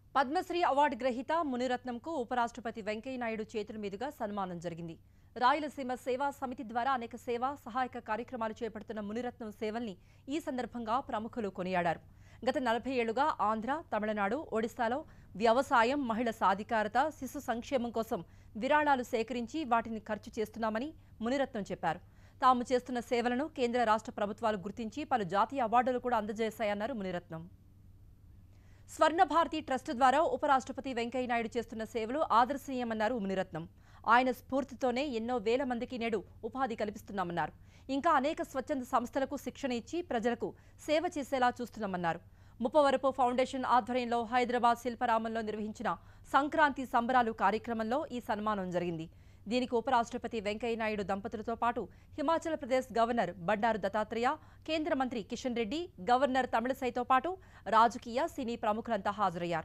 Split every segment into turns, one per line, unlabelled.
Padmashri award గ్రహీత మునిరత్నంకు ఉపరాష్ట్రపతి వెంకయ్యనాయుడు చేతుల మీదుగా సన్మానం జరిగింది రాయలసీమ సేవా సమితి ద్వారా అనేక సేవా సహాయక కార్యక్రమాలు చేపడుతున్న మునిరత్నం సేవల్ని ఈ సందర్భంగా ప్రముఖులు కొనియాడారు గత నలభై ఏళ్లుగా ఆంధ్ర తమిళనాడు ఒడిశాలో వ్యవసాయం మహిళ సాధికారత శిశు సంక్షేమం కోసం విరాళాలు సేకరించి వాటిని ఖర్చు చేస్తున్నామని మునిరత్నం చెప్పారు తాము చేస్తున్న సేవలను కేంద్ర రాష్ట్ర ప్రభుత్వాలు గుర్తించి పలు జాతీయ అవార్డులు కూడా అందజేశాయన్నారు మునిరత్నం స్వర్ణ భారతి ట్రస్ట్ ద్వారా ఉపరాష్ట్రపతి వెంకయ్యనాయుడు చేస్తున్న సేవలు ఆదర్శనీయమన్నారు మునిరత్నం ఆయన స్ఫూర్తితోనే ఎన్నో వేల మందికి నేడు ఉపాధి కల్పిస్తున్నామన్నారు ఇంకా అనేక స్వచ్ఛంద సంస్థలకు శిక్షణ ఇచ్చి ప్రజలకు సేవ చేసేలా చూస్తున్నామన్నారు ముప్పవరపు ఫౌండేషన్ ఆధ్వర్యంలో హైదరాబాద్ శిల్పరామంలో నిర్వహించిన సంక్రాంతి సంబరాలు కార్యక్రమంలో ఈ సన్మానం జరిగింది దీనికి ఉపరాష్ట్రపతి వెంకయ్యనాయుడు దంపతులతో పాటు హిమాచల్ ప్రదేశ్ గవర్నర్ బండారు దత్తాత్రేయ కేంద్ర మంత్రి కిషన్ రెడ్డి గవర్నర్ తమిళసైతో పాటు రాజకీయ సినీ ప్రముఖులంతా హాజరయ్యారు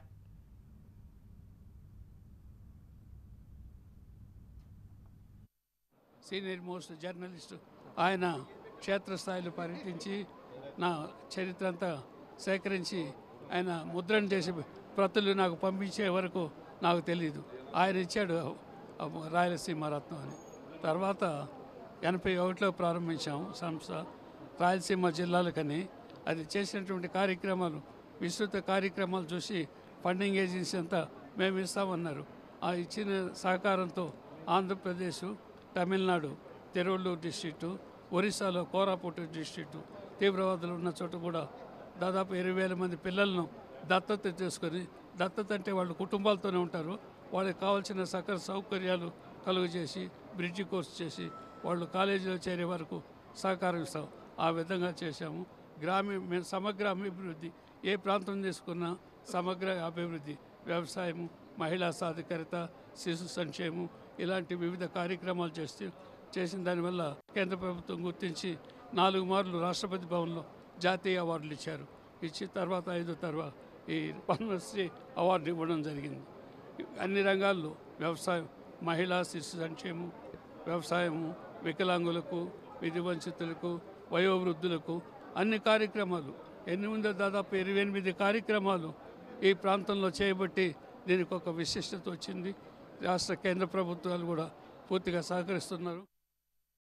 సీనియర్ మోస్ట్ జర్నలిస్ట్ ఆయన క్షేత్రస్థాయిలో పర్యటించి నా చరిత్ర అంతా సేకరించి ఆయన ముద్రణ చేసి ప్రతులు నాకు పంపించే వరకు నాకు తెలియదు ఆయన ఇచ్చాడు ఆ రాయలసీమ రత్నం అని తర్వాత ఎనభై ఒకటిలో ప్రారంభించాము సంస్థ రాయలసీమ జిల్లాలకని అది చేసినటువంటి కార్యక్రమాలు విస్తృత కార్యక్రమాలు చూసి ఫండింగ్ ఏజెన్సీ అంతా మేము ఇస్తామన్నారు ఆ ఇచ్చిన సహకారంతో ఆంధ్రప్రదేశ్ తమిళనాడు తిరువల్లూరు డిస్ట్రిక్టు ఒరిస్సాలో కోరాపుట్ డిస్ట్రిక్టు తీవ్రవాదులు ఉన్న చోట కూడా దాదాపు ఇరవై వేల మంది పిల్లలను దత్తత చేసుకొని దత్తత అంటే వాళ్ళు కుటుంబాలతోనే ఉంటారు వాళ్ళకి కావాల్సిన సకల సౌకర్యాలు కలుగజేసి బ్రిడ్జి కోర్స్ చేసి వాళ్ళు కాలేజీలో చేరే వరకు సహకారం ఇస్తాం ఆ విధంగా చేశాము గ్రామీణ మేము సమగ్ర అభివృద్ధి ఏ ప్రాంతం తీసుకున్నా సమగ్ర అభివృద్ధి వ్యవసాయము మహిళా సాధికారత శిశు సంక్షేమం ఇలాంటి వివిధ కార్యక్రమాలు చేస్తూ చేసిన దానివల్ల కేంద్ర ప్రభుత్వం గుర్తించి నాలుగు మార్లు రాష్ట్రపతి భవన్లో జాతీయ అవార్డులు ఇచ్చారు ఇచ్చి తర్వాత ఐదో తర్వాత ఈ పద్మశ్రీ అవార్డు ఇవ్వడం జరిగింది అన్ని రంగాల్లో వ్యవసాయం మహిళా శిశు సంక్షేమం వ్యవసాయము వికలాంగులకు విధి వంచితులకు వయోవృద్ధులకు అన్ని కార్యక్రమాలు ఎన్ని ఉందో దాదాపు ఇరవై ఎనిమిది కార్యక్రమాలు ఈ ప్రాంతంలో చేయబట్టి దీనికి ఒక విశిష్టత వచ్చింది రాష్ట్ర కేంద్ర ప్రభుత్వాలు కూడా పూర్తిగా సహకరిస్తున్నారు